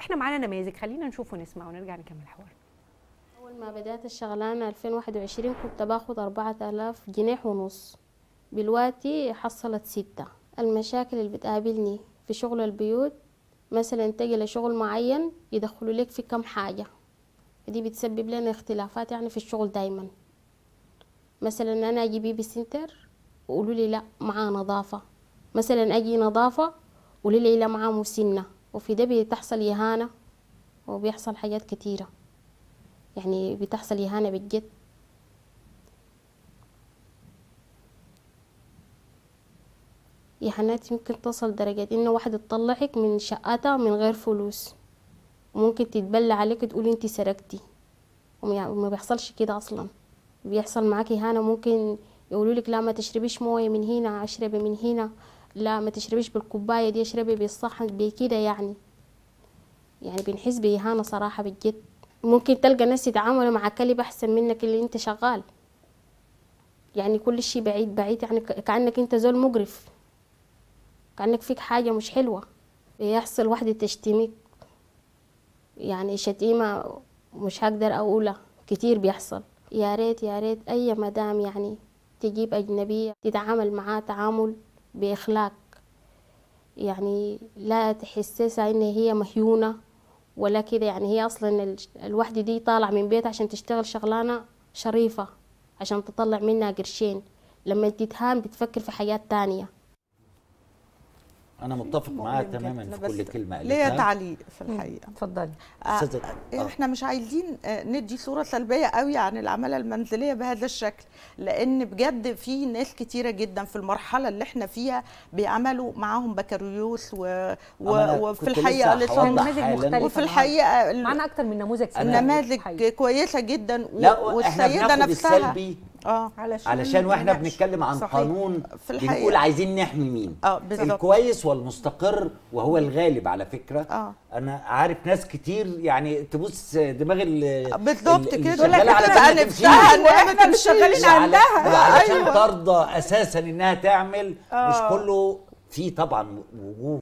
احنا معانا نماذج خلينا نشوف ونسمع ونرجع نكمل الحوار أول ما بدأت الشغلانة 2021 كنت باخد أربعة آلاف جنيه ونص دلوقتي حصلت ستة المشاكل اللي بتقابلني في شغل البيوت مثلا تجي لشغل معين يدخلوا لك في كم حاجة دي بتسبب لنا اختلافات يعني في الشغل دايما مثلا أنا أجي بيبي سنتر وقولوا لي لا معاه نظافة مثلا أجي نظافة قولوا لي لا معاه مسنة وفي ده بتحصل إهانة وبيحصل حاجات كتيرة يعني بتحصل إهانة بالجد إهانات يمكن تصل درجة إن واحد تطلعك من شقتها من غير فلوس وممكن تتبلى عليك تقولي انت سرقتي وما وما بيحصلش كده أصلا بيحصل معاك إهانة ممكن يقولوا لك لا ما تشربيش موية من هنا اشربي من هنا لا ما تشربيش بالكوباية دي اشربي بالصحن بكده يعني يعني بنحس بإهانة صراحة بالجد ممكن تلقى ناس يتعاملوا مع كلب أحسن منك اللي انت شغال يعني كل شيء بعيد بعيد يعني ك- كأنك انت زول مقرف كأنك فيك حاجة مش حلوة يحصل واحدة تشتمك يعني شتيمة مش هقدر أقولها كتير بيحصل يا ريت يا ريت أي مدام يعني تجيب أجنبية تتعامل معاه تعامل بإخلاق يعني لا تحسسها إن هي مهيونة ولا كده يعني هي أصلا ال- الوحدة دي طالعة من بيتها عشان تشتغل شغلانة شريفة عشان تطلع منها قرشين لما تتهان بتفكر في حاجات تانية انا متفق معاها مؤلم تماما جداً. في كل بس كلمه ليا قالتها تعليق في الحقيقه اتفضلي آه، أستاذة- آه. احنا مش عايزين آه، ندي صوره سلبيه قوي عن العماله المنزليه بهذا الشكل لان بجد في ناس كتيره جدا في المرحله اللي احنا فيها بيعملوا معاهم بكالوريوس و... و... أما أنا وفي كنت الحقيقه لسه لسه هوضح نماذج حالاً. مختلفة. وفي الحقيقه ال- معانا اكتر من نموذج سلبي. النماذج حقيقي. كويسه جدا و... لا احنا والسيده بناخد نفسها السلبي اه علشان واحنا نناقش. بنتكلم عن صحيح. قانون في الحقيقة. بنقول عايزين نحمي مين اه بالظبط الكويس والمستقر وهو الغالب على فكره اه انا عارف ناس كتير يعني تبص دماغ ال بالظبط ال- اللي كده شغالة على بقى كده نفسها ان تمشي. احنا مش شغالين وعلى- عندها وعلشان أيوة. ترضى اساسا انها تعمل مش آه. كله في طبعا وجوه